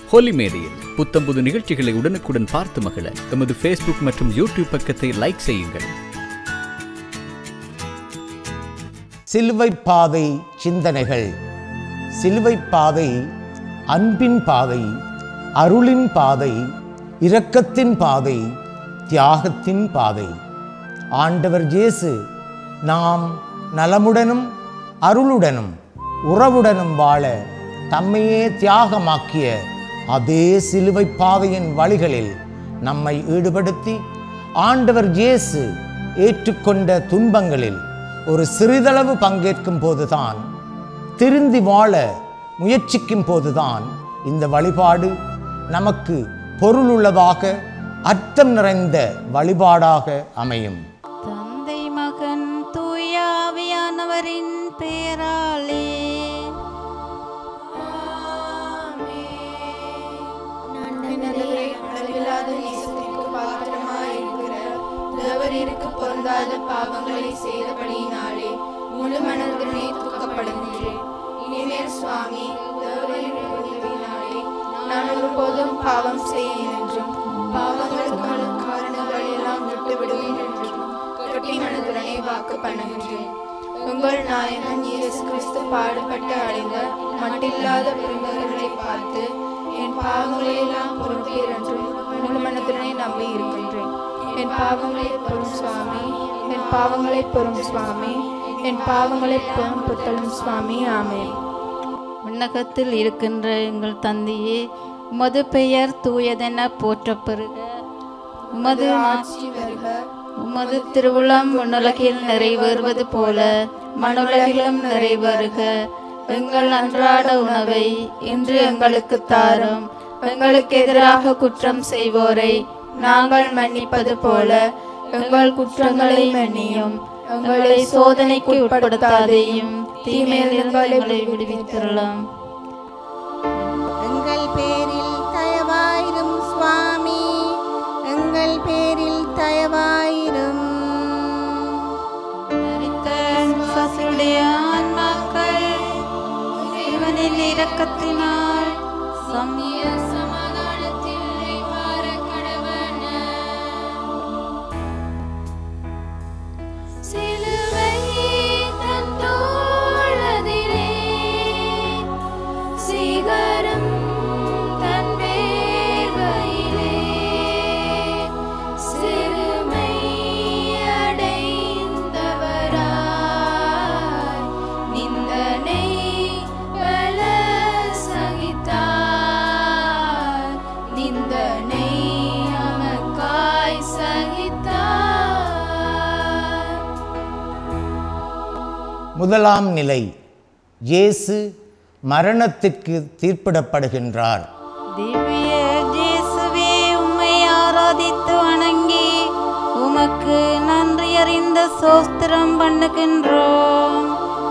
ஹோலி மேடையில் புத்தம்புது நிகழ்ச்சிகளை உடனுக்குடன் பார்த்து மகிழ எமது ஃபேஸ்புக் மற்றும் யூடியூப் பக்கத்தை லைக் செய்யுங்கள் சிலுவை பாதை சிந்தனைகள் சிலுவை பாதை அன்பின் பாதை அருளின் பாதை இரக்கத்தின் பாதை தியாகத்தின் பாதை ஆண்டவர் இயேசு நாம் நலமுடனும் அருளுடனும் உறவுடனும் வாழ தம்மையே தியாகமாக்கிய அதே சிலுவை பாதையின் வழிகளில் நம்மை ஈடுபடுத்தி ஆண்டவர் இயேசு ஏற்றுக்கொண்ட துன்பங்களில் ஒரு சிறிதளவு பங்கேற்கும் போதுதான் திருந்தி வாழ முயற்சிக்கும் போதுதான் இந்த வழிபாடு நமக்கு பொருளுள்ளதாக அர்த்தம் நிறைந்த வழிபாடாக அமையும் தந்தை மகன் தூயாவியானவரின் பெயராலே ஆண்டவரே, அளவில்லாத நேசத்திற்கு பாத்திரமாயிருக்கிற தேவரீருக்கு பொருந்தாத பாவங்களை செய்தபடியினாலே முழு மனதுடனே தூக்கப்படுகின்றேன் இனிமேல் சுவாமி தேவரீருக்கு உதவியினாலே நான் ஒருபோதும் பாவம் செய்யேன் என்றும் பாவங்களுக்கான காரணங்களை எல்லாம் விட்டு விடுவேன் என்றும் கட்டி மனதுடனே வாக்கு பண்ணுகின்றேன் உங்கள் நாயகன் இயேசு கிறிஸ்து பாடுபட்டு அடைந்த மட்டில்லாத பிறந்தவர்களை பார்த்து என் பாவங்களை எல்லாம் பொறுப்பீர் என்றும் முழு மனதுடனே நம்பி இருக்கின்றேன் என் பாவங்களை பொறும் சுவாமி என் பாவங்களை பொறும் சுவாமி என் பாவங்களை பொறும் புத்தலும் சுவாமி ஆமென் விண்ணகத்தில் இருக்கின்ற எங்கள் தந்தையே உமது பெயர் தூயதென போற்றப் பெறுக உமது ஆட்சி வருக உமது திருவுளம் மண்ணுலகில் நிறைவேறுவது போல மண்ணுலகிலும் நிறைவேறுக எங்கள் அன்றாட உணவை இன்று எங்களுக்கு தாரும் எங்களுக்கு எதிராக குற்றம் செய்வோரை நாங்கள் மன்னிப்பது போல எங்கள் குற்றங்களை மன்னியும் எங்களை சோதனைக்கு உட்படுத்தாதேயும் தீமையில் எங்களை விடுவித்திரலாம் எங்கள் பேரில் தயவாயிரும் சுவாமி எங்கள் பேரில் தயவாயிரும் மரித்தவர்களுடைய ஆன்மாக்கள் இவனின் இரக்கத்தினால் சமய சமாதானத்தில் சிலுவை தன் தோளதிலே சிகரம் தன் வேர்வையிலே சிறுமை அடைந்தவராய் நிந்தனை பல சகித்தார் நிந்தனை நமக்காய் சகித்தார் முதலாம் நிலை இயேசு மரணத்திற்கு தீர்ப்பிடப்படுகின்றார் திவ்ய இயேசுவே உம்மை ஆராதித்து வணங்கி உமக்கு நன்றி அறிந்த சோஸ்திரம் பண்ணுகின்றோம்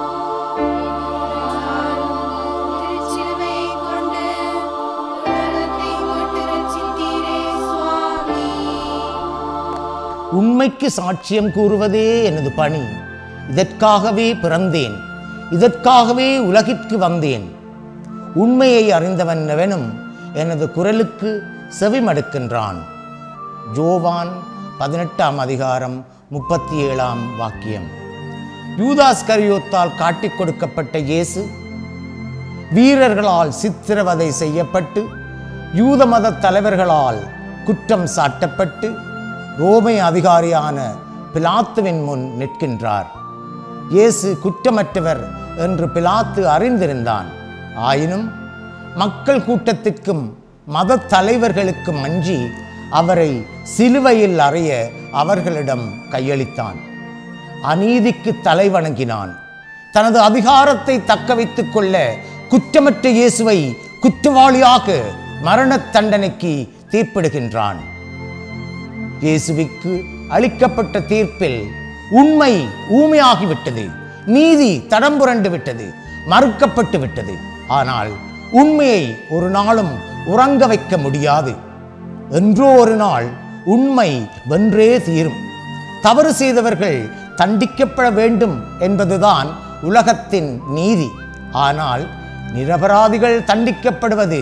திருச்சிலுவை கொண்டு உலகத்தை மீட்டு ரட்சித்தீரே சுவாமி உண்மைக்கு சாட்சியம் கூறுவதே எனது பணி இதற்காகவே பிறந்தேன் இதற்காகவே உலகிற்கு வந்தேன் உண்மையை அறிந்தவன் எவனும் எனது குரலுக்கு செவிமடுக்கின்றான் ஜோவான் பதினெட்டாம் அதிகாரம் முப்பத்தி ஏழாம் வாக்கியம் யூதாஸ் கரியோத்தால் காட்டிக் கொடுக்கப்பட்ட இயேசு வீரர்களால் சித்திரவதை செய்யப்பட்டு யூத மத தலைவர்களால் குற்றம் சாட்டப்பட்டு ரோமை அதிகாரியான பிலாத்துவின் முன் நிற்கின்றார் இயேசு குற்றமற்றவர் என்று பிலாத்து அறிந்திருந்தான் ஆயினும் மக்கள் கூட்டத்திற்கும் மத தலைவர்களுக்கும் அஞ்சி அவரை சிலுவையில் அறைய அவர்களிடம் கையளித்தான் அநீதிக்கு தலை வணங்கினான் தனது அதிகாரத்தை தக்க வைத்துக் கொள்ள குற்றமற்ற இயேசுவை குற்றவாளியாக மரணத் தண்டனைக்கு தீர்ப்பிடுகின்றான் இயேசுவிற்கு அளிக்கப்பட்ட தீர்ப்பில் உண்மை ஊமையாகிவிட்டது நீதி தடம்புரண்டு விட்டது மறுக்கப்பட்டு விட்டது ஆனால் உண்மையை ஒரு நாளும் உறங்க வைக்க முடியாது என்றோ ஒரு நாள் உண்மை வென்றே தீரும் தவறு செய்தவர்கள் தண்டிக்கப்பட வேண்டும் என்பதுதான் உலகத்தின் நீதி ஆனால் நிரபராதிகள் தண்டிக்கப்படுவது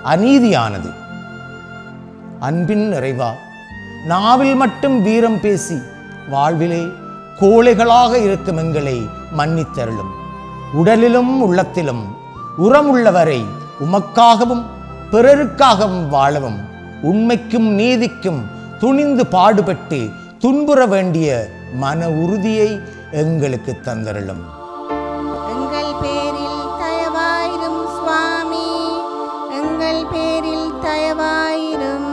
அநீதியானது அன்பின் நிறைவா நாவில் மட்டும் வீரம் பேசி வாழ்விலே கோழைகளாக இருக்கும் எங்களை மன்னித்தருளும் உடலிலும் உள்ளத்திலும் உரமுள்ளவரை உமக்காகவும் பிறருக்காகவும் வாழவும் உண்மைக்கும் நீதிக்கும் துணிந்து பாடுபட்டு துன்புற வேண்டிய மன உறுதியை எங்களுக்கு தந்தருளும் எங்கள் பேரில் தயவாயிரும் சுவாமி எங்கள் பேரில் தயவாயிரும்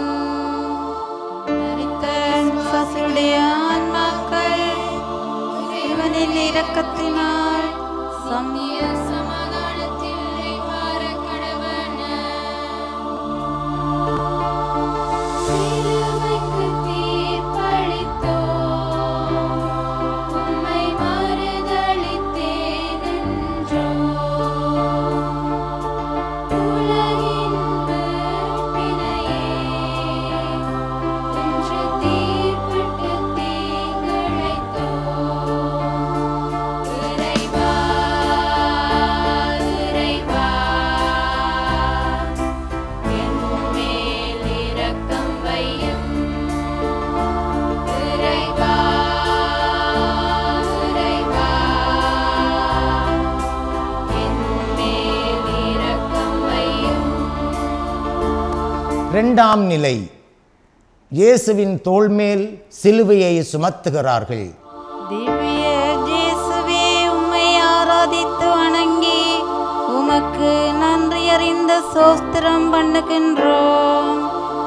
மரித்தன் பசுடைய ஆன்மாக்கள் இறைவனின் இரக்கத்தினால் சம்மிய சமாதானத்தில் வார கடவன சிலுவைக்கு தீர்ப்பளித்தோ உம்மை மறுதலித்தேனென்றோ உலகின் பிணையே என்று தீர்ப்பிட்டு தீங்கிழைத்தோ இறைவா இறைவா என் மேல் இரக்கம் வையும் இறைவா இறைவா என் மேல் இரக்கம் வையும் இரண்டாம் நிலை இயேசுவின் தோள்மேல் சிலுவையை சுமத்துகிறார்கள் திவ்ய இயேசுவே உம்மை ஆராதித்து வணங்கி உமக்கு நன்றி அறிந்த சோஸ்திரம் பண்ணுகின்றோம்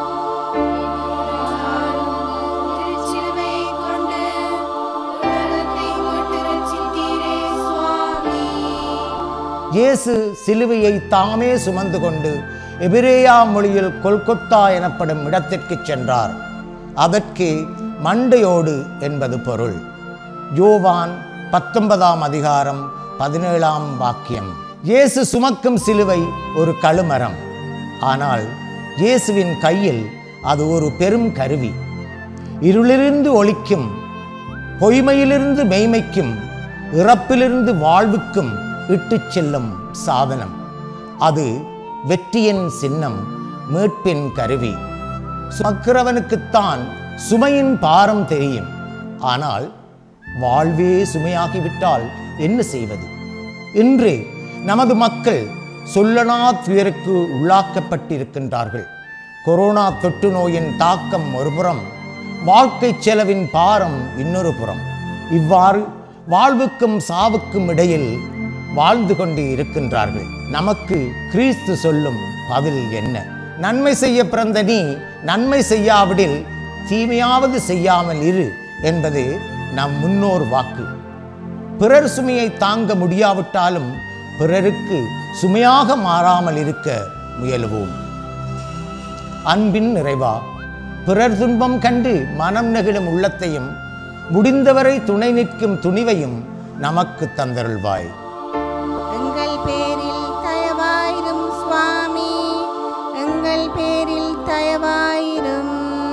திருச்சிலுவை கொண்டு உலகத்தை மீட்டு ரட்சித்தீரே சுவாமி இயேசு சிலுவையை தாமே சுமந்து கொண்டு எபிரேயா மொழியில் கொல்கொத்தா எனப்படும் இடத்திற்கு சென்றார் அதற்கு மண்டையோடு என்பது பொருள் யோவான் பத்தொன்பதாம் அதிகாரம் பதினேழாம் வாக்கியம் இயேசு சுமக்கும் சிலுவை ஒரு கழுமரம் ஆனால் இயேசுவின் கையில் அது ஒரு பெரும் கருவி இருளிலிருந்து ஒளிக்கும் பொய்மையிலிருந்து மெய்மைக்கும் இறப்பிலிருந்து வாழ்வுக்கும் இட்டுச் செல்லும் சாதனம் அது வெற்றியின் சின்னம் மீட்பின் கருவி சுமக்கிறவனுக்குத்தான் சுமையின் பாரம் தெரியும் ஆனால் வாழ்வே சுமையாகிவிட்டால் என்ன செய்வது இன்று நமது மக்கள் சொல்லனா துயருக்கு உள்ளாக்கப்பட்டிருக்கின்றார்கள் கொரோனா தொற்று நோயின் தாக்கம் ஒருபுறம் வாழ்க்கை செலவின் பாரம் இன்னொரு புறம் இவ்வாறு வாழ்வுக்கும் சாவுக்கும் இடையில் வாழ்ந்து கொண்டு இருக்கின்றார்கள் நமக்கு கிறிஸ்து சொல்லும் பதில் என்ன நன்மை செய்ய பிறந்த நீ நன்மை செய்யாவிடில் தீமையாவது செய்யாமல் இரு என்பது நம் முன்னோர் வாக்கு பிறர் சுமையை தாங்க முடியாவிட்டாலும் பிறருக்கு சுமையாக மாறாமல் இருக்க முயலுவோம் அன்பின் நிறைவா பிறர் துன்பம் கண்டு மனம் நெகிழும் உள்ளத்தையும் முடிந்தவரை துணை நிற்கும் துணிவையும் நமக்கு தந்தருள்வாய் எங்கள் பேரில் தயவாயிரும் சுவாமி எங்கள் பேரில் தயவாயிரும்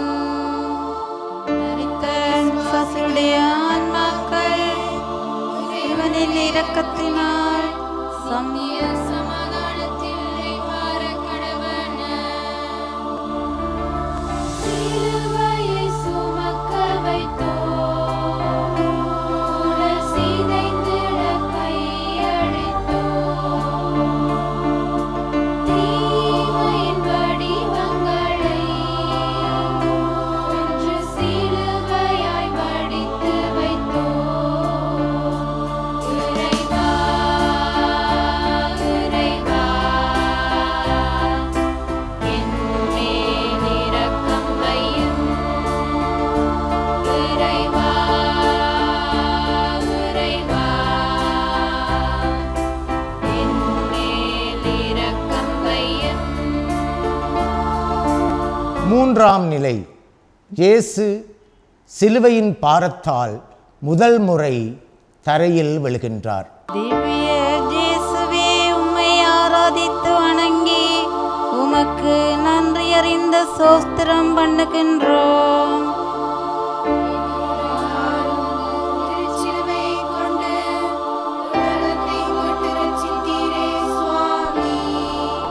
மரித்தன் பசுடைய ஆன்மாக்கள் இறைவனின் இரக்கத்தினால் சம்மிய சமாதானத்தில் வார கடவன சிலுவையை சுமக்க வைத்தோ உடல் சிதைந்திட கையளித்தோ தீமையின் வடிவங்களை வென்று சிலுவையாய் வடித்து வைத்தோ இறைவா இறைவா என் மேல் இரக்கம் வையும் இறைவா இறைவா என் மேல் இரக்கம் வையும் மூன்றாம் நிலை இயேசு சிலுவையின் பாரத்தால் முதல் முறை தரையில் விழுகின்றார் திவ்ய இயேசுவே உம்மை ஆராதித்து வணங்கி உமக்கு நன்றி அறிந்த சோஸ்திரம் பண்ணுகின்றோம் திருச்சிலுவை கொண்டு உலகத்தை மீட்டு ரட்சித்தீரே சுவாமி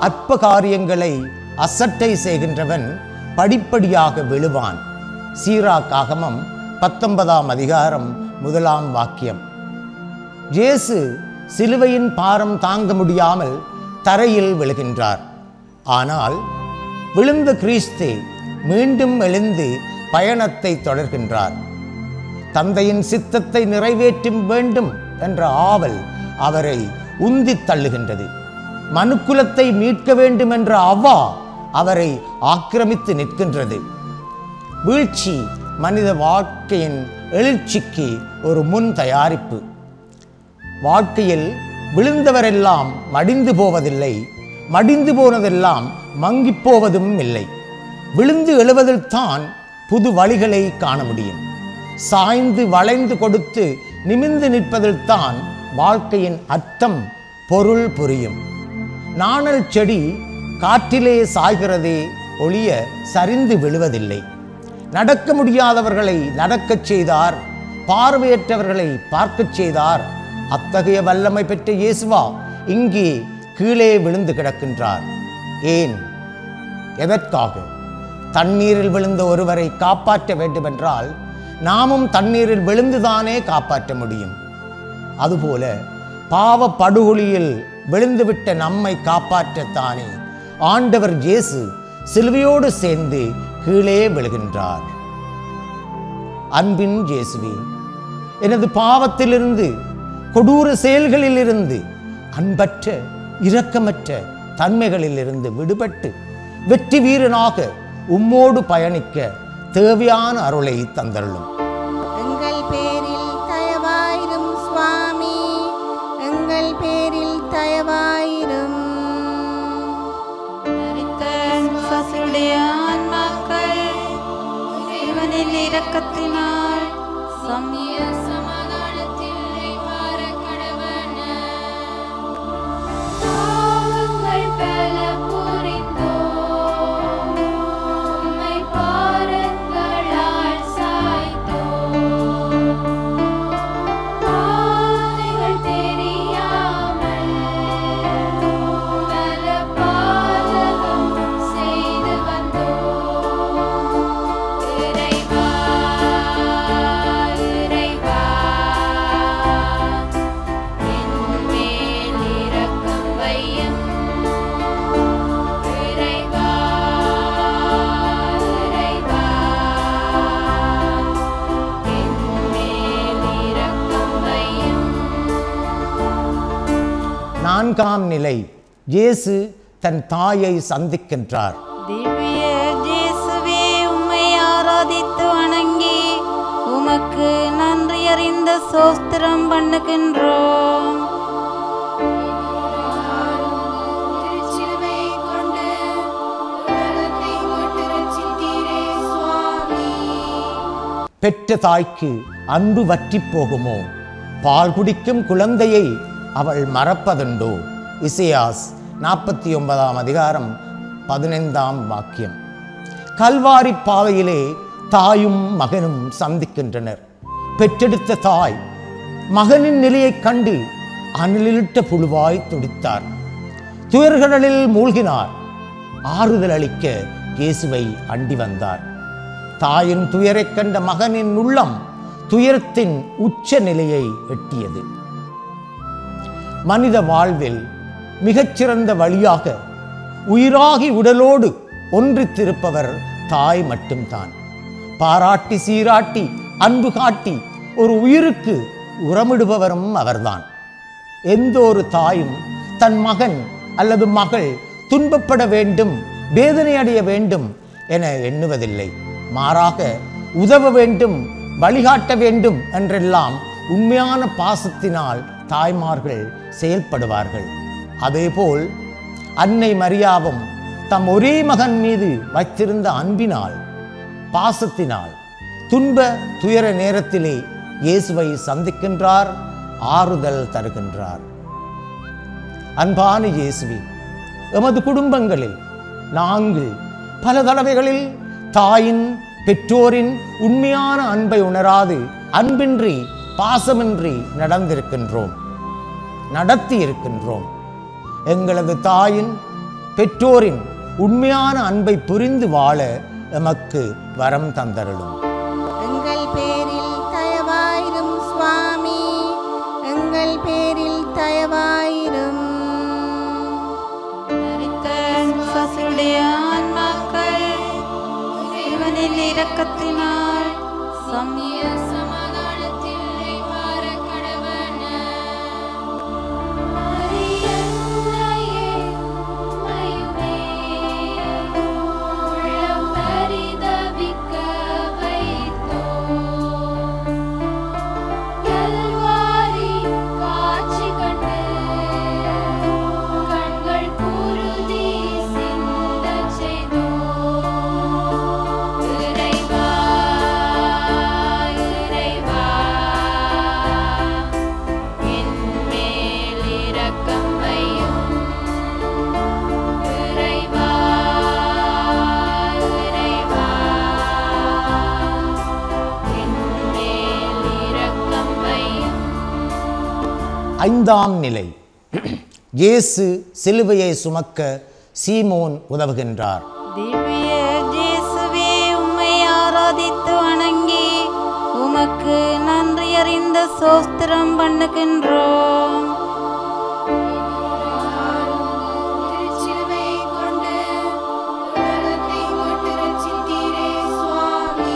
அற்ப காரியங்களை அசட்டை செய்கின்றவன் படிப்படியாக விழுவான் சீராக்காகமம் பத்தொன்பதாம் அதிகாரம் முதலாம் வாக்கியம் இயேசு சிலுவையின் பாரம் தாங்க முடியாமல் தரையில் விழுகின்றார் ஆனால் விழுந்த கிறிஸ்து மீண்டும் எழுந்து பயணத்தை தொடர்கின்றார் தந்தையின் சித்தத்தை நிறைவேற்றும் வேண்டும் என்ற ஆவல் அவரை உந்தித் தள்ளுகின்றது மனுக்குலத்தை மீட்க வேண்டும் என்ற அவா அவரை ஆக்கிரமித்து நிற்கின்றது வீழ்ச்சி மனித வாழ்க்கையின் எழுச்சிக்கு ஒரு முன் தயாரிப்பு வாழ்க்கையில் விழுந்தவரெல்லாம் மடிந்து போவதில்லை மடிந்து போனதெல்லாம் மங்கிப் போவதும் இல்லை விழுந்து எழுவதில் தான் புது வழிகளை காண முடியும் சாய்ந்து வளைந்து கொடுத்து நிமிர்ந்து நிற்பதில் தான் வாழ்க்கையின் அர்த்தம் பொருள் புரியும் நாணல் செடி காற்றிலே சாய்கிறதே ஒளிய சரிந்து விழுவதில்லை நடக்க முடியாதவர்களை நடக்கச் செய்தார் பார்வையற்றவர்களை பார்க்கச் செய்தார் அத்தகைய வல்லமை பெற்ற இயேசுவா இங்கே கீழே விழுந்து கிடக்கின்றார் ஏன் எதற்காக தண்ணீரில் விழுந்த ஒருவரை காப்பாற்ற வேண்டுமென்றால் நாமும் தண்ணீரில் விழுந்துதானே காப்பாற்ற முடியும் அதுபோல பாவ படுகொலியில் விழுந்துவிட்ட நம்மை காப்பாற்றத்தானே ஆண்டவர் இயேசு சிலுவையோடு சேர்ந்து கீழே விழுகின்றார் அன்பின் இயேசுவே எனது பாவத்திலிருந்து கொடூர செயல்களிலிருந்து அன்பற்ற இரக்கமற்ற தன்மைகளிலிருந்து விடுபட்டு வெற்றி வீரனாக உம்மோடு பயணிக்க தேவையான அருளை தந்தருளும் எங்கள் பேரில் தயவாயிரும் சுவாமி எங்கள் பேரில் தயவாயிரும் பசுடைய ஆன்மாக்கள் இவனின் இரக்கத்தினால் சம்மிய சமாதானத்தில் மாற கடவன பாவங்கள் பல புரிந்தோம் உம்மை பாரங்களால் சாய்த்தோம் பாதைகள் தெரியாமல் பல பாதகம் செய்து வந்தோம் இறைவா இறைவா என்மேல் இரக்கம் வையும் இறைவா இறைவா என்மேல் இரக்கம் வையும் நான்காம் நிலை இயேசு தன் தாயை சந்திக்கின்றார் திவ்ய இயேசுவே உம்மை ஆராதித்து வணங்கி உமக்கு நன்றி அறிந்த சோஸ்திரம் பண்ணுகின்றோம் திருச்சிலுவை கொண்டு உலகத்தை மீட்டு ரட்சித்தீரே சுவாமி பெற்ற தாய்க்கு அன்பு வற்றிப் போகுமோ பால் குடிக்கும் குழந்தையை அவள் மறப்பதுண்டோ இசையாஸ் நாற்பத்தி ஒன்பதாம் அதிகாரம் பதினைந்தாம் வாக்கியம் கல்வாரி பாதையிலே தாயும் மகனும் சந்திக்கின்றனர் பெற்றெடுத்த தாய் மகனின் நிலையைக் கண்டு அனலிட்ட புழுவாய் துடித்தார் துயர்கடலில் மூழ்கினார் ஆறுதல் அளிக்க இயேசுவை அண்டி வந்தார் தாயின் துயரைக் கண்ட மகனின் உள்ளம் துயரத்தின் உச்ச நிலையை எட்டியது மனித வாழ்வில் மிகச்சிறந்த வழியாக உயிராகி உடலோடு ஒன்றித்திருப்பவர் தாய் மட்டும்தான் பாராட்டி சீராட்டி அன்பு காட்டி ஒரு உயிருக்கு உரமிடுபவரும் அவர்தான் எந்த ஒரு தாயும் தன் மகன் அல்லது மகள் துன்பப்பட வேண்டும் வேதனை அடைய வேண்டும் என எண்ணுவதில்லை மாறாக உதவ வேண்டும் வழிகாட்ட வேண்டும் என்றெல்லாம் உண்மையான பாசத்தினால் தாய்மார்கள் செயல்படுவார்கள் அதேபோல் அன்னை மரியாவும் தம் ஒரே மகன் மீது வைத்திருந்த அன்பினால் பாசத்தினால் துன்ப துயர நேரத்திலே இயேசுவை சந்திக்கின்றார் ஆறுதல் தருகின்றார் அன்பான இயேசுவே எமது குடும்பங்களில் நாங்கள் பல தடவைகளில் தாயின் பெற்றோரின் உண்மையான அன்பை உணராது அன்பின்றி பாசமின்றி நடந்திருக்கின்றோம் நடத்தி இருக்கின்றோம் எங்களது தாயின் பெற்றோரின் உண்மையான அன்பை புரிந்து வாழ எமக்கு வரம் தந்தருளும் எங்கள் பேரில் தயவாயிரும் சுவாமி எங்கள் பேரில் தயவாயிரும் மரித்த சசுடைய ஆன்மாக்கள் இவனின் இரக்கத்தினால் சம்மிய சமாதானத்தில் இவ்வாறு கடவன. மரியன்னையே, உம்மையுமே உள்ளம் பரிதவிக்க வைத்தோம். கல்வாரி காட்சி கண்டு கண்கள் குருதி சிந்தச் செய்தோம். இறைவா, இறைவா, என்மேல் இரக்கம் வையும். இறைவா, இறைவா, என்மேல் இரக்கம் வையும். ஐந்தாம் நிலை இயேசு சிலுவையை சுமக்க சீமோன் உதவுகின்றார் திவ்ய இயேசுவே உம்மை ஆராதித்து வணங்கி உமக்கு நன்றி அறிந்த சோஸ்திரம் பண்ணுகின்றோம் திருச்சிலுவை கொண்டு உலகத்தை மீட்டு ரட்சித்தீரே சுவாமி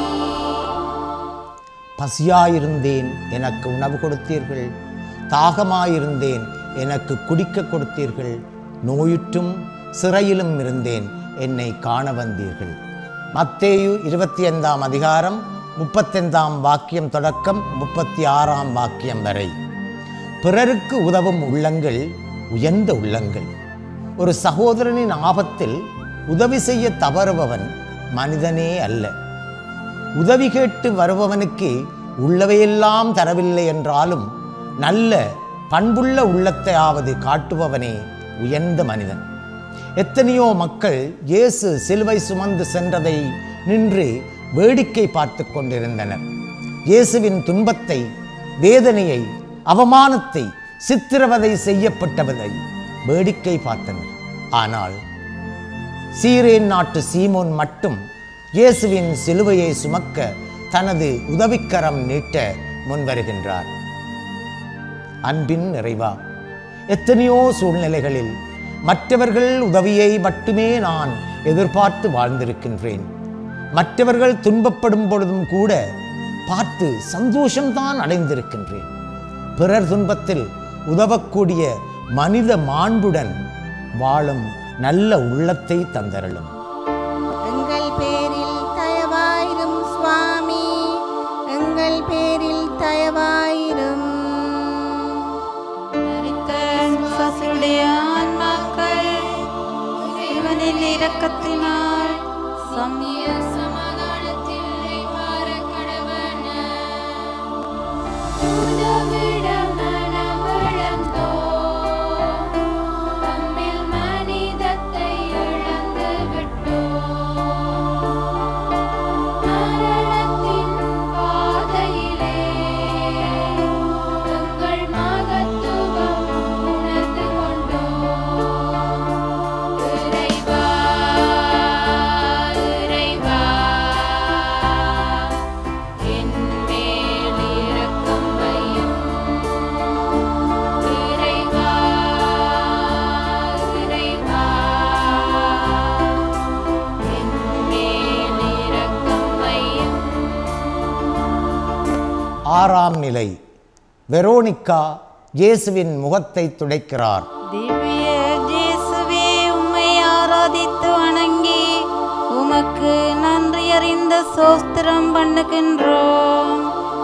பசியாயிருந்தேன் எனக்கு உணவு கொடுத்தீர்கள் தாகமாயிருந்தேன் எனக்கு குடிக்க கொடுத்தீர்கள் நோயுற்றும் சிறையிலும் இருந்தேன் என்னை காண வந்தீர்கள் மத்தேயு இருபத்தி ஐந்தாம் அதிகாரம் முப்பத்தைந்தாம் வாக்கியம் தொடக்கம் முப்பத்தி ஆறாம் வாக்கியம் வரை பிறருக்கு உதவும் உள்ளங்கள் உயர்ந்த உள்ளங்கள் ஒரு சகோதரனின் ஆபத்தில் உதவி செய்ய தவறுபவன் மனிதனே அல்ல உதவி கேட்டு வருபவனுக்கு உள்ளவையெல்லாம் தரவில்லை என்றாலும் நல்ல பண்புள்ள உள்ளத்தையாவது காட்டுபவனே உயர்ந்த மனிதன் எத்தனையோ மக்கள் இயேசு சிலுவை சுமந்து சென்றதை நின்று வேடிக்கை பார்த்து கொண்டிருந்தனர் இயேசுவின் துன்பத்தை வேதனையை அவமானத்தை சித்திரவதை செய்யப்பட்டவதை வேடிக்கை பார்த்தனர் ஆனால் சீரேன் நாட்டு சீமோன் மட்டும் இயேசுவின் சிலுவையை சுமக்க தனது உதவிக்கரம் நீட்ட முன்வருகின்றார் அன்பின் நிறைவா எத்தனையோ சூழ்நிலைகளில் மற்றவர்கள் உதவியை மட்டுமே நான் எதிர்பார்த்து வாழ்ந்திருக்கின்றேன் மற்றவர்கள் துன்பப்படும் பொழுதும் கூட பார்த்து சந்தோஷம்தான் அடைந்திருக்கின்றேன் பிறர் துன்பத்தில் உதவக்கூடிய மனித மாண்புடன் வாழும் நல்ல உள்ளத்தை தந்தருளும் எங்கள் பேரில் தயவாயிரும் சுவாமி எங்கள் பேரில் தயவாயிரும் மரித்த சசுடைய ஆன்மாக்கள் இவனின் இரக்கத்தினால் சம்மிய சமாதானத்தில் இவ்வாறு கடவன. உதவிட மனமிழந்தோம். தம்மில் மனிதத்தை இழந்து விட்டோம். மரணத்தின் பாதையிலே எங்கள் மகத்துவம் உணர்ந்து கொண்டோம். இறைவா, இறைவா, என்மேல் இரக்கம் வையும். இறைவா, இறைவா, என்மேல் இரக்கம் வையும். ஆறாம் நிலை வெரோனிக்கா இயேசுவின் முகத்தை துடைக்கிறார் திவ்ய இயேசுவே உம்மை ஆராதித்து வணங்கி உமக்கு நன்றி அறிந்த சோஸ்திரம் பண்ணுகின்றோம்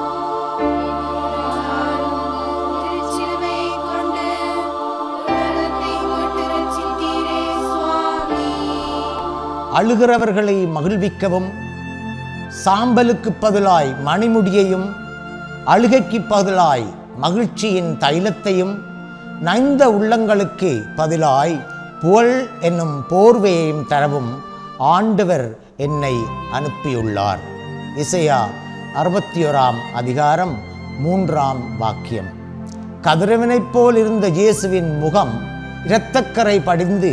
திருச்சிலுவை கொண்டு உலகத்தை மீட்டு ரட்சித்தீரே சுவாமி அழுகிறவர்களை மகிழ்விக்கவும் சாம்பலுக்கு பதிலாய் மணிமுடியையும் அழுகைக்கு பதிலாய் மகிழ்ச்சியின் தைலத்தையும் நைந்த உள்ளங்களுக்கு பதிலாய் புகழ் என்னும் போர்வையையும் தரவும் ஆண்டவர் என்னை அனுப்பியுள்ளார் இசையா அறுபத்தி ஓராம் அதிகாரம் மூன்றாம் வாக்கியம் கதிரவனைப் போல் இருந்த இயேசுவின் முகம் இரத்தக்கரை படிந்து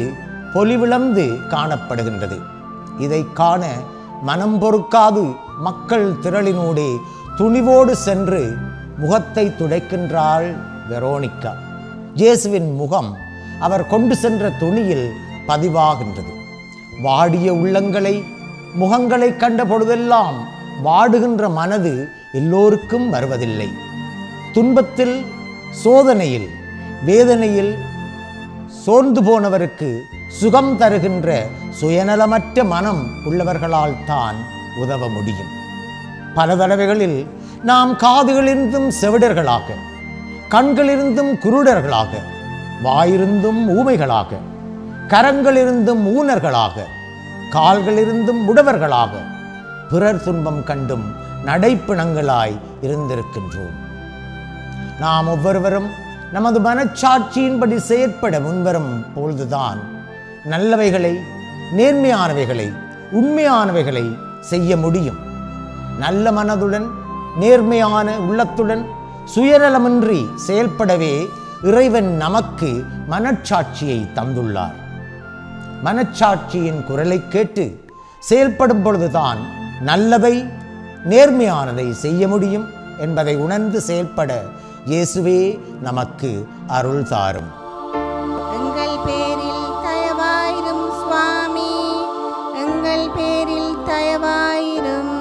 பொலிவிழந்து காணப்படுகின்றது இதை காண மனம் பொறுக்காது மக்கள் திரளினூடே துணிவோடு சென்று முகத்தை துடைக்கின்றாள் வெரோனிக்கா இயேசுவின் முகம் அவர் கொண்டு சென்ற துணியில் பதிவாகின்றது வாடிய உள்ளங்களை முகங்களை கண்ட பொழுதெல்லாம் வாடுகின்ற மனது எல்லோருக்கும் வருவதில்லை துன்பத்தில் சோதனையில் வேதனையில் சோர்ந்து போனவருக்கு சுகம் தருகின்ற சுயநலமற்ற மனம் உள்ளவர்களால் தான் உதவ முடியும் பல தடவைகளில் நாம் காதுகளிருந்தும் செவிடர்களாக கண்களிருந்தும் குருடர்களாக வாயிருந்தும் ஊமைகளாக கரங்களிருந்தும் ஊனர்களாக கால்களிருந்தும் முடவர்களாக பிறர் துன்பம் கண்டும் நடைப்பிணங்களாய் இருந்திருக்கின்றோம் நாம் ஒவ்வொருவரும் நமது மனச்சாட்சியின்படி செயற்பட முன்வரும் பொழுதுதான் நல்லவைகளை நேர்மையானவைகளை உண்மையானவைகளை செய்ய முடியும் நல்ல மனதுடன் நேர்மையான உள்ளத்துடன் சுயநலமின்றி செயல்படவே இறைவன் நமக்கு மனச்சாட்சியை தந்துள்ளார் மனச்சாட்சியின் குரலை கேட்டு செயல்படும் பொழுதுதான் நல்லதை நேர்மையானதை செய்ய முடியும் என்பதை உணர்ந்து செயல்பட இயேசுவே நமக்கு அருள் தாரும் எங்கள் பேரில் தயவாயிரும் சுவாமி எங்கள் பேரில் தயவாயிரும்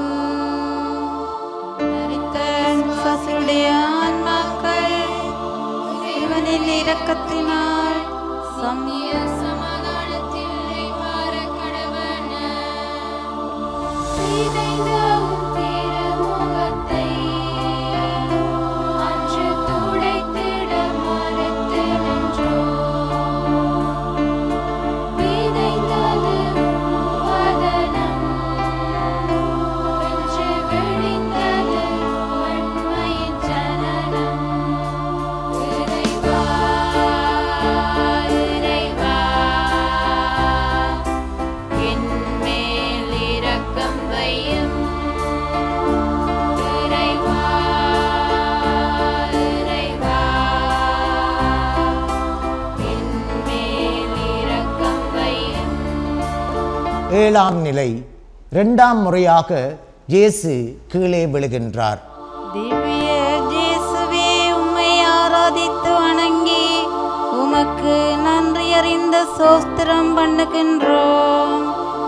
மரித்தன் சசுடைய ஆன்மாக்கள் இறைவனின் இரக்கத்தினால் சம்மிய சமாதானத்தில் இளைப்பாற கடவன. சிதைந்த உன் திருமுகத்தை அன்று துடைத்திட மறுத்து நின்றோம். விதைத்தது உன் வதனம், வென்று விழித்தது வெண்மையின் ஜனனம். இறைவா, இறைவா, என் மேல் இரக்கம் வையும். இறைவா, இறைவா, என் மேல் இரக்கம் வையும். ஏழாம் நிலை இரண்டாம் முறையாக இயேசு கீழே விழுகின்றார் திவ்ய இயேசுவே உம்மை ஆராதித்து வணங்கி உமக்கு நன்றி அறிந்த சோஸ்திரம் பண்ணுகின்றோம்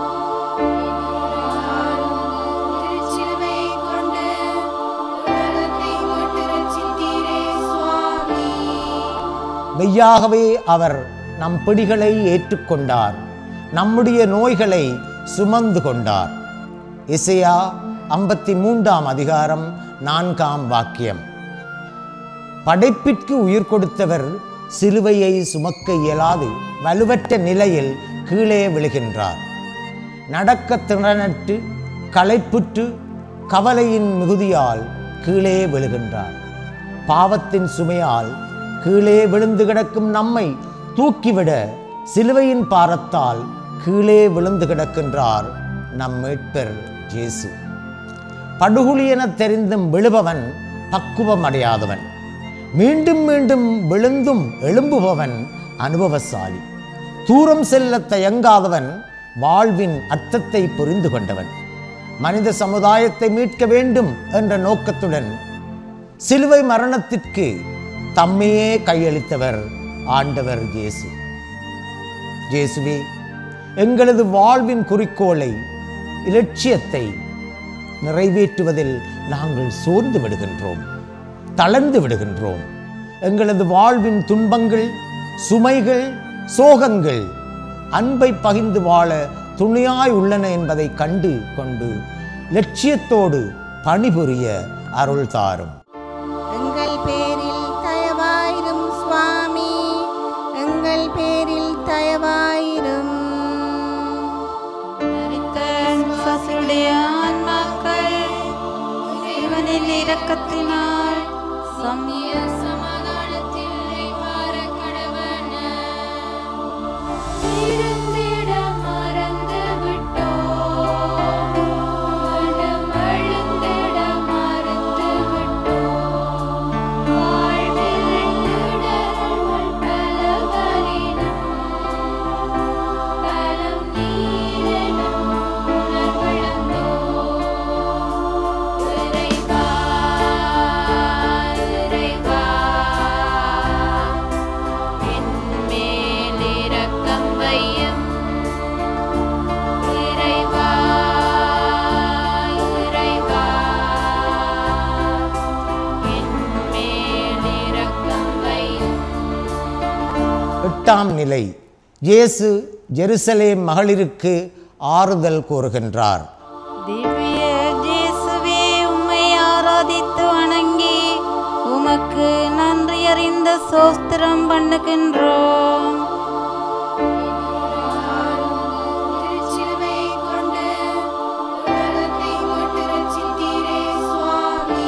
திருச்சிலுவை கொண்டு உலகத்தை மீட்டு ரட்சித்தீரே சுவாமி மெய்யாகவே அவர் நம் பிடிகளை ஏற்றுக்கொண்டார் நம்முடைய நோய்களை சுமந்து கொண்டார் இசையா ஐம்பத்தி மூன்றாம் அதிகாரம் நான்காம் வாக்கியம் படைப்பிற்கு உயிர் கொடுத்தவர் சிலுவையை சுமக்க இயலாது வலுவற்ற நிலையில் கீழே விழுகின்றார் நடக்க திறனற்று களைப்புற்று கவலையின் மிகுதியால் கீழே விழுகின்றார் பாவத்தின் சுமையால் கீழே விழுந்து கிடக்கும் நம்மை தூக்கிவிட சிலுவையின் பாரத்தால் கீழே விழுந்து கிடக்கின்றார் நம் மீட்பர் இயேசு படுகுழி என தெரிந்தும் விழுபவன் பக்குவம் அடையாதவன் மீண்டும் மீண்டும் விழுந்தும் எழும்புபவன் அனுபவசாலி தூரம் செல்ல தயங்காதவன் வாழ்வின் அர்த்தத்தை புரிந்து கொண்டவன் மனித சமுதாயத்தை மீட்க வேண்டும் என்ற நோக்கத்துடன் சிலுவை மரணத்திற்கு தம்மையே கையளித்தவர் ஆண்டவர் இயேசு இயேசுவே எங்களது வாழ்வின் குறிக்கோளை இலட்சியத்தை நிறைவேற்றுவதில் நாங்கள் சோர்ந்து விடுகின்றோம் தளர்ந்து விடுகின்றோம் எங்களது வாழ்வின் துன்பங்கள் சுமைகள் சோகங்கள் அன்பை பகிர்ந்து வாழ துணையாய் உள்ளன என்பதை கண்டு கொண்டு லட்சியத்தோடு பணிபுரிய அருள் தாரும் எங்கள் பேரில் தயவாயிரும் சுவாமி எங்கள் பேரில் தயவாயிரும் மரித்தன் சசுடைய ஆன்மாக்கள் இறைவனின் இரக்கத்தினால் சம்மிய சமாதானத்தில் இளைப்பாற கடவன. இருந்திட மறந்து விட்டோம். மனம் அழுந்திட மறந்து விட்டோம். வாழ்வில் இடர்கள் பல வரினும் பதினெட்டாம் நிலை இயேசு ஜெருசலேம் மகளிருக்கு ஆறுதல் கூறுகின்றார் திவ்ய இயேசுவே உம்மை ஆராதித்து வணங்கி உமக்கு நன்றி அறிந்த சோஸ்திரம் பண்ணுகின்றோம் திருச்சிலுவை கொண்டு உலகத்தை மீட்டு ரட்சித்தீரே சுவாமி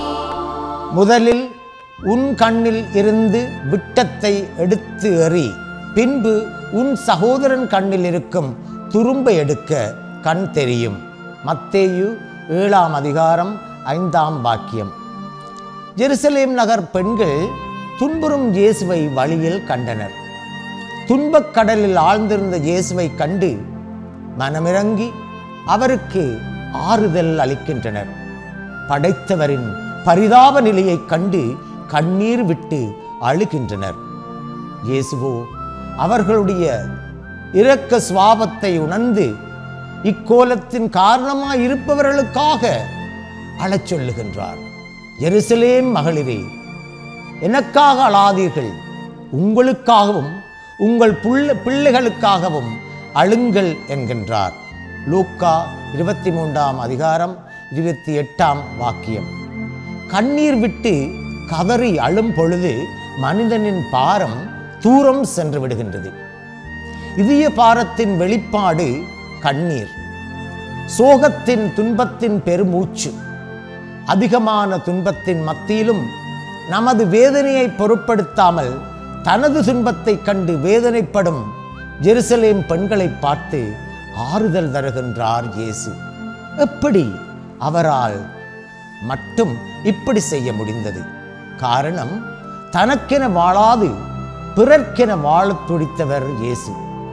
முதலில் உன் கண்ணில் இருந்து விட்டத்தை எடுத்து எறி பின்பு உன் சகோதரன் கண்ணில் இருக்கும் துரும்பை எடுக்க கண் தெரியும் மத்தேயு ஏழாம் அதிகாரம் ஐந்தாம் வாக்கியம் ஜெருசலேம் நகர் பெண்கள் துன்புறும் இயேசுவை வழியில் கண்டனர் துன்பக் கடலில் ஆழ்ந்திருந்த இயேசுவை கண்டு மனமிறங்கி அவருக்கு ஆறுதல் அளிக்கின்றனர் படைத்தவரின் பரிதாப நிலையைக் கண்டு கண்ணீர் விட்டு அழுகின்றனர் இயேசுவோ அவர்களுடைய இரக்க சுவாபத்தை உணர்ந்து இக்கோலத்தின் காரணமாய் இருப்பவர்களுக்காக அழச் சொல்லுகின்றார் எருசலேம் மகளிரே எனக்காக அழாதீர்கள் உங்களுக்காகவும் உங்கள் புள்ள பிள்ளைகளுக்காகவும் அழுங்கள் என்கின்றார் லூக்கா இருபத்தி மூன்றாம் அதிகாரம் இருபத்தி எட்டாம் வாக்கியம் கண்ணீர் விட்டு கதறி அழும் பொழுது மனிதனின் பாரம் தூரம் சென்று விடுகின்றது இதய பாரத்தின் வெளிப்பாடு கண்ணீர் சோகத்தின் துன்பத்தின் பெருமூச்சு அதிகமான துன்பத்தின் மத்தியிலும் நமது வேதனையை பொருட்படுத்தாமல் தனது துன்பத்தைக் கண்டு வேதனைப்படும் ஜெருசலேம் பெண்களை பார்த்து ஆறுதல் தருகின்றார் இயேசு எப்படி அவரால் மட்டும் இப்படி செய்ய முடிந்தது காரணம் தனக்கென வாழாது பிறர்க்கென வாழத் துடித்தவர் இயேசு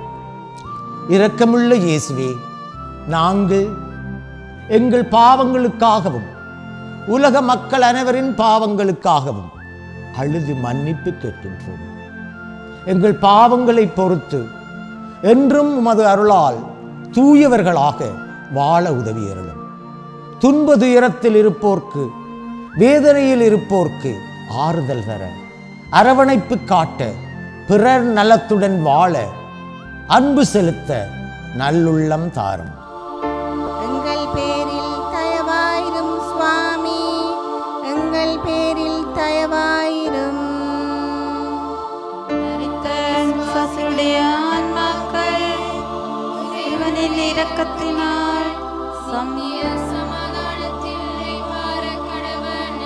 இரக்கமுள்ள இயேசுவே நாங்கள் எங்கள் பாவங்களுக்காகவும் உலக மக்கள் அனைவரின் பாவங்களுக்காகவும் அழுது மன்னிப்பு கேட்கின்றோம் எங்கள் பாவங்களை பொறுத்து என்றும் உமது அருளால் தூயவர்களாக வாழ உதவியருளும் துன்ப துயரத்தில் இருப்போர்க்கு வேதனையில் இருப்போர்க்கு ஆறுதல் தர அரவணைப்பு காட்ட பிறர் நலத்துடன் வாழ அன்பு செலுத்த நல்லுள்ளம் தாரும் எங்கள் பேரில் தயவாயிரும் சுவாமி எங்கள் பேரில் தயவாயிரும் மரித்த சசுடைய ஆன்மாக்கள் இவனின் இரக்கத்தினால் சம்மிய சமாதானத்தில் மாற கடவன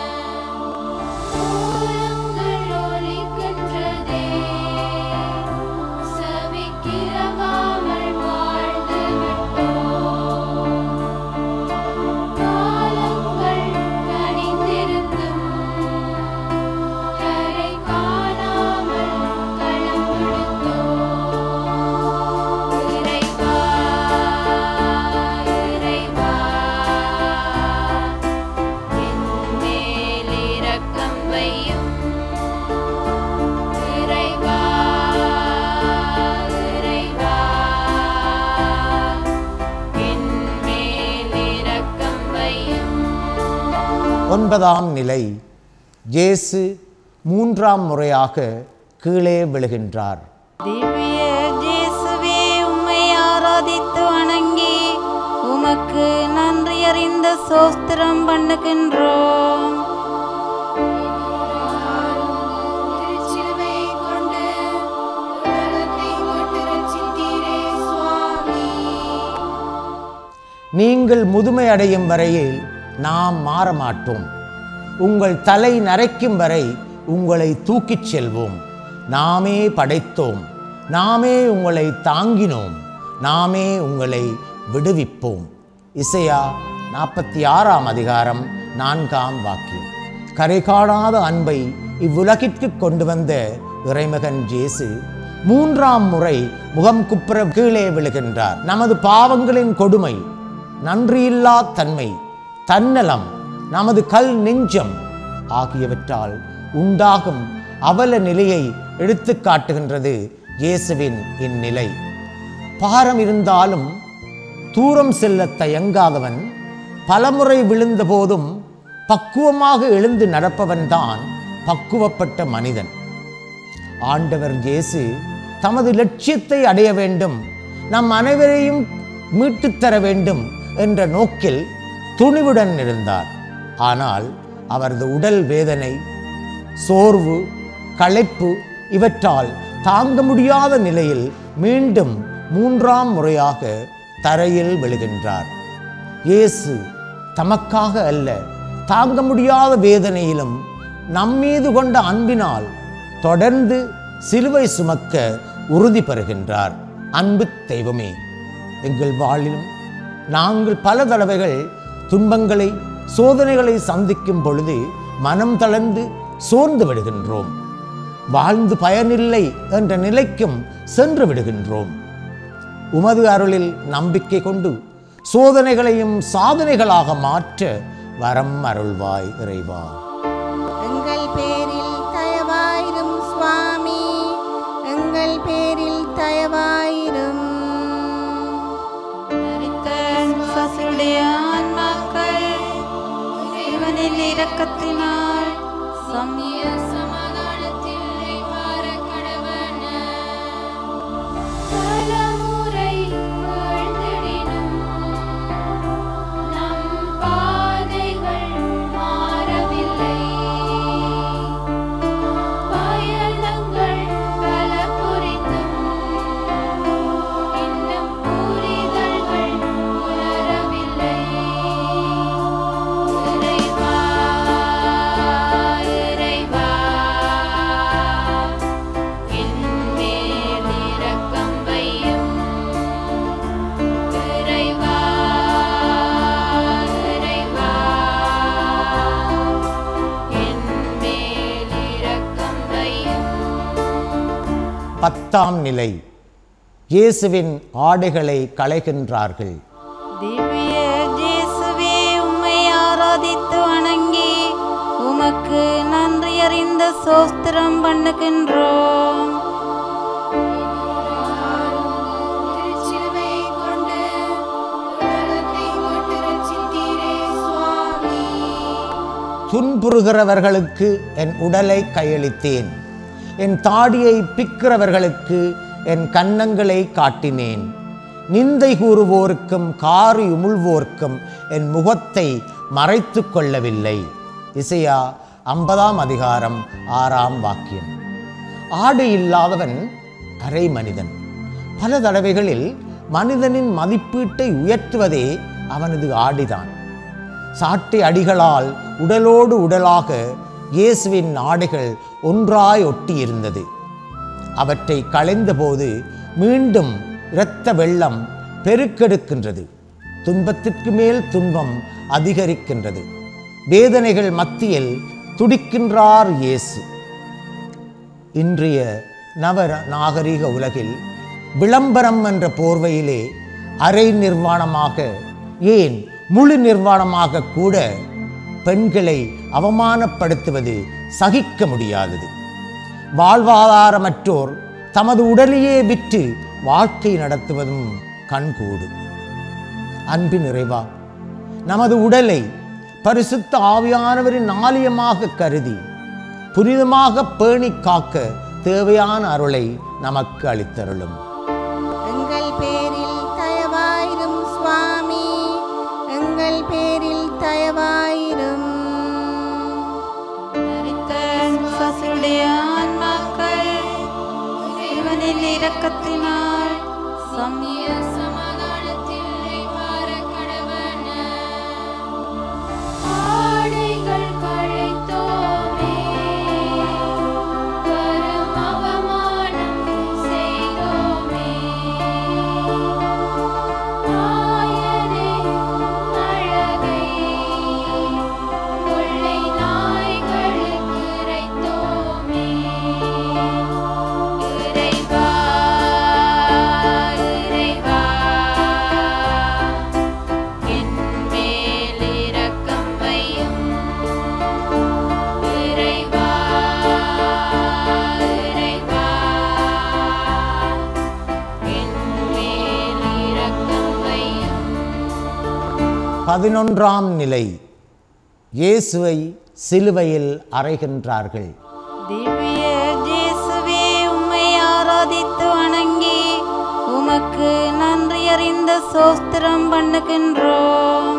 சூரங்கள் ஒலிக்கின்றதே சபிக்கிறவாமல் வாழ்ந்து விட்டோம் காலங்கள் கனிந்திருந்தும் கரை காணாமல் களம் விடுத்தோம் இறைவா இறைவா என் மேல் இரக்கம் வையும் இறைவா இறைவா என் மேல் இரக்கம் வையும் ஒன்பதாம் நிலை இயேசு மூன்றாம் முறையாக கீழே விழுகின்றார் திவ்ய இயேசுவே உம்மை ஆராதித்து வணங்கி உமக்கு நன்றி அறிந்த சோஸ்திரம் பண்ணுகின்றோம் திருச்சிலுவை கொண்டு உலகத்தை மீட்டு ரட்சித்தீரே சுவாமி நீங்கள் முதுமை அடையும் வரையில் நாம் மாற மாட்டோம் உங்கள் தலை நரைக்கும் வரை உங்களை தூக்கிச் செல்வோம் நாமே படைத்தோம் நாமே உங்களை தாங்கினோம் நாமே உங்களை விடுவிப்போம் இசையா நாற்பத்தி ஆறாம் அதிகாரம் நான்காம் வாக்கியம் கரை காணாத அன்பை இவ்வுலகிற்கு கொண்டு வந்த இறைமகன் ஜேசு மூன்றாம் முறை முகம் குப்புற கீழே விழுகின்றார் நமது பாவங்களின் கொடுமை நன்றியில்லா தன்மை தன்னலம் நமது கல் நெஞ்சம் ஆகியவற்றால் உண்டாகும் அவல நிலையை எடுத்துக் காட்டுகின்றது இயேசுவின் இந்நிலை பாரம் இருந்தாலும் தூரம் செல்ல தயங்காதவன் பலமுறை விழுந்த போதும் பக்குவமாக எழுந்து நடப்பவன்தான் பக்குவப்பட்ட மனிதன் ஆண்டவர் இயேசு தமது லட்சியத்தை அடைய வேண்டும் நம் அனைவரையும் மீட்டுத் தர வேண்டும் என்ற நோக்கில் துணிவுடன் இருந்தார் ஆனால் அவரது உடல் வேதனை சோர்வு களைப்பு இவற்றால் தாங்க முடியாத நிலையில் மீண்டும் மூன்றாம் முறையாக தரையில் விழுகின்றார் இயேசு தமக்காக அல்ல தாங்க முடியாத வேதனையிலும் நம்மீது கொண்ட அன்பினால் தொடர்ந்து சிலுவை சுமக்க உறுதி பெறுகின்றார் அன்பு தெய்வமே எங்கள் வாழிலும் நாங்கள் பல தடவைகள் துன்பங்களை சோதனைகளை சந்திக்கும் பொழுது மனம் தளர்ந்து சோர்ந்து விடுகின்றோம் வாழ்ந்து பயனில்லை என்ற நிலைக்கும் சென்று விடுகின்றோம் உமது அருளில் நம்பிக்கை கொண்டு சோதனைகளையும் சாதனைகளாக மாற்ற வரம் அருள்வாய் இறைவா எங்கள் பேரில் தயவாயிரும் சுவாமி எங்கள் பேரில் தயவாயிரும் மரித்த சசுடைய ஆன்மாக்கள் இவனின் இரக்கத்தினால் சம்மிய சமாதானத்தில் வார கடவன பலமுறை வாழ்ந்திடினும் நம் பாதைகள் மாறவில்லை பயணங்கள் பல புரிந்தும் இன்னும் புரிதல்கள் உணரவில்லை இறைவா இறைவா என் மேல் இரக்கம் வையும் இறைவா இறைவா என் மேல் இரக்கம் வையும் பத்தாம் நிலை இயேசுவின் ஆடைகளை களைகின்றார்கள் திவ்ய இயேசுவே உம்மை ஆராதித்து வணங்கி உமக்கு நன்றி அறிந்த சோஸ்திரம் பண்ணுகின்றோம் திருச்சிலுவை கொண்டு உலகத்தை மீட்டு ரட்சித்தீரே சுவாமி துன்புறுகிறவர்களுக்கு என் உடலை கையளித்தேன் என் தாடியை பிக்கிறவர்களுக்கு என் கன்னங்களை காட்டினேன் நிந்தை கூறுவோருக்கும் காரி உமிழ்வோர்க்கும் என் முகத்தை மறைத்து கொள்ளவில்லை இசையா ஐம்பதாம் அதிகாரம் ஆறாம் வாக்கியம் ஆடு இல்லாதவன் அரை மனிதன் பல தடவைகளில் மனிதனின் மதிப்பீட்டை உயர்த்துவதே அவனது ஆடிதான் சாட்டை அடிகளால் உடலோடு உடலாக இயேசுவின் ஆடைகள் ஒன்றாய் ஒட்டியிருந்தது அவற்றை களைந்தபோது மீண்டும் இரத்த வெள்ளம் பெருக்கெடுக்கின்றது துன்பத்திற்கு மேல் துன்பம் அதிகரிக்கின்றது வேதனைகள் மத்தியில் துடிக்கின்றார் இயேசு இன்றைய நவ நாகரிக உலகில் விளம்பரம் என்ற போர்வையிலே அரை நிர்வாணமாக ஏன் முழு நிர்வாணமாக கூட பெண்களை அவமானப்படுத்துவது சகிக்க முடியாதது வாழ்வாதாரமற்றோர் தமது உடலையே விற்று வாழ்க்கை நடத்துவதும் கண்கூடு அன்பின் நிறைவா நமது உடலை பரிசுத்த ஆவியானவரின் ஆலயமாக கருதி புனிதமாக பேணி காக்க தேவையான அருளை நமக்கு அளித்தருளும் எங்கள் பேரில் தயவாயிரும் சுவாமி எங்கள் பேரில் தயவாயிரும் மரித்த சசுடைய ஆன்மாக்கள் இவனின் இரக்கத்தினால் சம்மிய சமாதானத்தில் வார கடவன ஆடைகள் களைத்தோமே வரும் அவமானம் செய்தோமே நாயனே அழகை கொள்ளை நாய்களுக்கு இறைத்தோமே இறைவா இறைவா என் மேல் இரக்கம் வையும் இறைவா இறைவா என் மேல் இரக்கம் வையும் பதினொன்றாம் நிலை இயேசுவை சிலுவையில் அறைகின்றார்கள் திவ்ய இயேசுவே அறிந்த சோஸ்திரம் பண்ணுகின்றோம்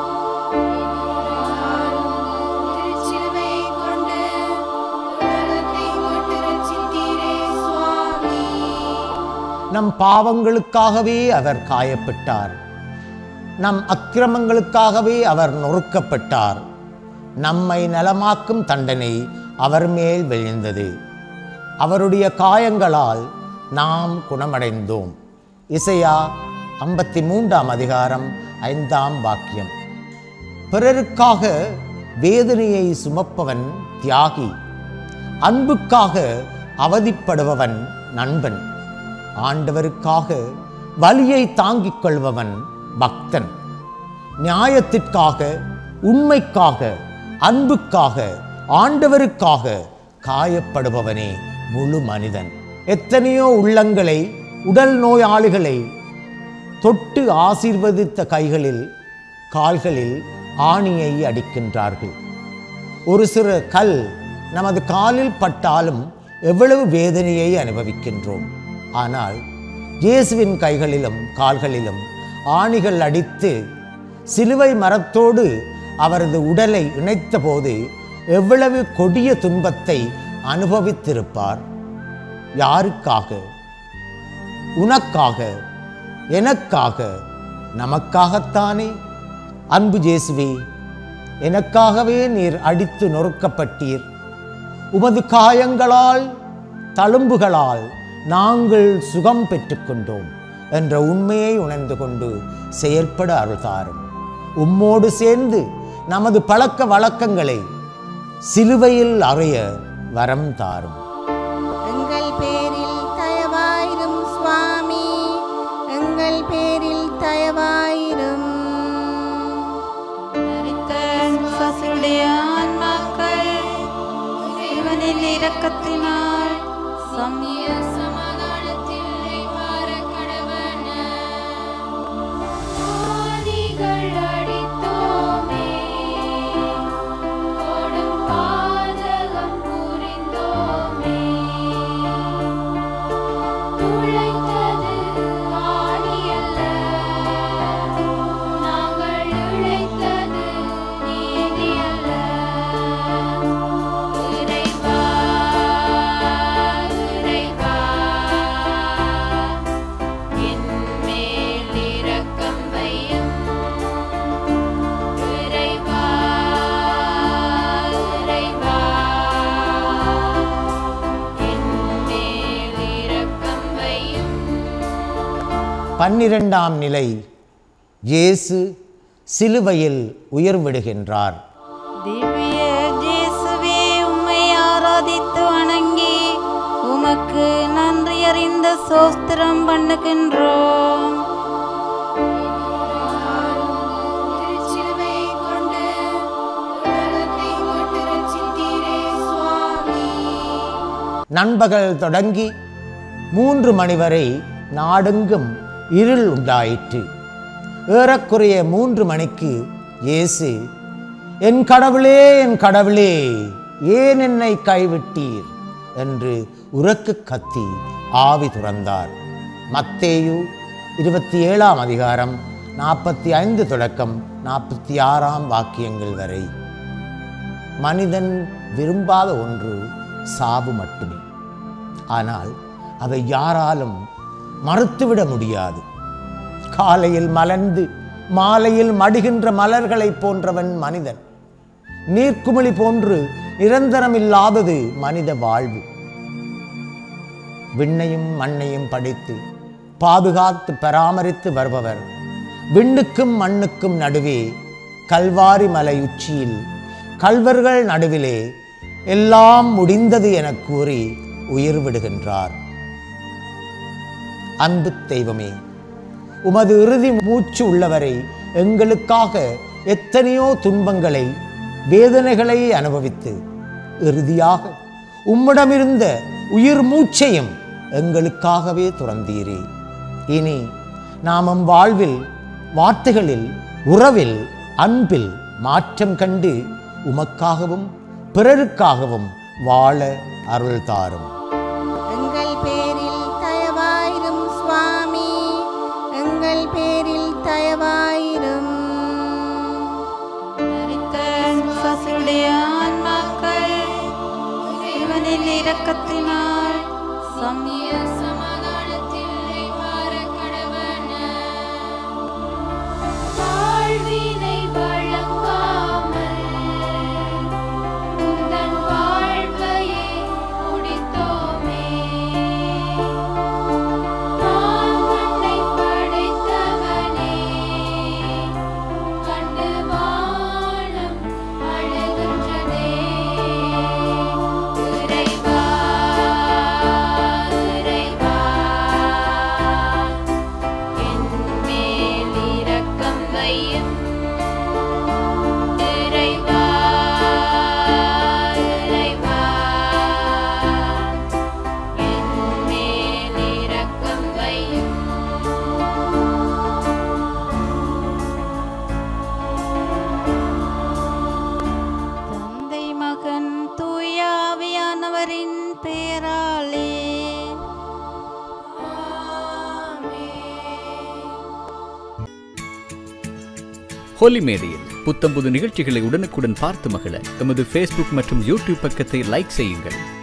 திருச்சிலுவை கொண்டு உலகத்தை மீட்டு ரட்சித்தீரே சுவாமி நம் பாவங்களுக்காகவே அவர் காயப்பட்டார் நம் அக்கிரமங்களுக்காகவே அவர் நொறுக்கப்பட்டார் நம்மை நலமாக்கும் தண்டனை அவர் மேல் விழுந்தது அவருடைய காயங்களால் நாம் குணமடைந்தோம் இசையா ஐம்பத்தி மூன்றாம் அதிகாரம் ஐந்தாம் வாக்கியம் பிறருக்காக வேதனையை சுமப்பவன் தியாகி அன்புக்காக அவதிப்படுபவன் நண்பன் ஆண்டவருக்காக வலியை தாங்கிக் கொள்பவன் பக்தன் நியாயத்திற்காக உண்மைக்காக அன்புக்காக ஆண்டவருக்காக காயப்படுபவனே முழு மனிதன் எத்தனையோ உள்ளங்களை உடல் நோயாளிகளை தொட்டு ஆசீர்வதித்த கைகளில் கால்களில் ஆணியை அடிக்கின்றார்கள் ஒரு சிறு கல் நமது காலில் பட்டாலும் எவ்வளவு வேதனையை அனுபவிக்கின்றோம் ஆனால் இயேசுவின் கைகளிலும் கால்களிலும் ஆணிகள் அடித்து சிலுவை மரத்தோடு அவரது உடலை இணைத்தபோது எவ்வளவு கொடிய துன்பத்தை அனுபவித்திருப்பார் யாருக்காக உனக்காக எனக்காக நமக்காகத்தானே அன்பு இயேசுவே எனக்காகவே நீர் அடித்து நொறுக்கப்பட்டீர் உமது காயங்களால் தழும்புகளால் நாங்கள் சுகம் பெற்றுக்கொண்டோம் என்ற உண்மையை உணர்ந்து கொண்டு செயல்பட அருள்தாரும் உம்மோடு சேர்ந்து நமது பழக்க வழக்கங்களை சிலுவையில் அறைய வரம் தாரும் எங்கள் பேரில் தயவாயிரும் சுவாமி எங்கள் பேரில் தயவாயிரும் மரித்த சசுடைய ஆன்மாக்கள் இவனின் இரக்கத்தினால் சம்மிய சமாதானத்தில் மாற கடவன ஆதிகள் அடித்தோமே கொடும் பாதகம் புரிந்தோமே துளைத்தது ஆணியல்ல நாங்கள் இழைத்தது நீதியல்ல இறைவா இறைவா என் மேல் இரக்கம் வையும் இறைவா இறைவா என் மேல் இரக்கம் வையும் பன்னிரெண்டாம் நிலை இயேசு சிலுவையில் உயர்விடுகின்றார் திவ்ய இயேசுவே உம்மை ஆராதித்து வணங்கி உமக்கு நன்றி அறிந்த சோஸ்திரம் பண்ணுகின்றோம் திருச்சிலுவை கொண்டு உலகத்தை மீட்டு ரட்சித்தீரே சுவாமி நண்பகல் தொடங்கி மூன்று மணி வரை நாடெங்கும் இருள் உண்டாயிற்று ஏறக்குறைய மூன்று மணிக்கு இயேசு என் கடவுளே என் கடவுளே ஏன் என்னை கைவிட்டீர் என்று உரக்கு கத்தி ஆவி துறந்தார் மத்தேயு இருபத்தி ஏழாம் அதிகாரம் நாற்பத்தி ஐந்து தொடக்கம் நாற்பத்தி ஆறாம் வாக்கியங்கள் வரை மனிதன் விரும்பாத ஒன்று சாவு மட்டுமே ஆனால் அதை யாராலும் மறுத்துவிட முடியாது காலையில் மலர்ந்து மாலையில் மடிகின்ற மலர்களைப் போன்றவன் மனிதன் நீர்க்குமிழி போன்று நிரந்தரமில்லாதது மனித வாழ்வு விண்ணையும் மண்ணையும் படைத்து பாதுகாத்து பராமரித்து வருபவர் விண்ணுக்கும் மண்ணுக்கும் நடுவே கல்வாரி மலை உச்சியில் கல்வர்கள் நடுவிலே எல்லாம் முடிந்தது எனக் கூறி உயிர் விடுகின்றார் அன்பு தெய்வமே உமது இறுதி மூச்சு உள்ளவரை எங்களுக்காக எத்தனையோ துன்பங்களை வேதனைகளை அனுபவித்து இறுதியாக உம்மிடமிருந்த உயிர் மூச்சையும் எங்களுக்காகவே துறந்தீரே இனி நாமும் வாழ்வில் வார்த்தைகளில் உறவில் அன்பில் மாற்றம் கண்டு உமக்காகவும் பிறருக்காகவும் வாழ அருள் தாரும் எங்கள் பேரில் தயவாயிரும் சுவாமி எங்கள் பேரில் இரக்கத்தினால் சம்ய சமாதானத்திலே மாறக்கடவன. வாழ்வினை வழங்காமல் உந்தன் வாழ்வையே முடித்தோமே. மாமண்ணை படைத்தவனே, கண்டு வானம் அழுகின்றதே. இறைவா, இறைவா, என் மேல் இரக்கம் வையும். இறைவா, இறைவா, என் மேல் இரக்கம் வையும். தந்தை மகன் தூயாவியானவரின் பெயராலே ஹோலி மேடையில் புத்தம்புது நிகழ்ச்சிகளை உடனுக்குடன் பார்த்து மகிழ எமது ஃபேஸ்புக் மற்றும் யூடியூப் பக்கத்தை லைக் செய்யுங்கள்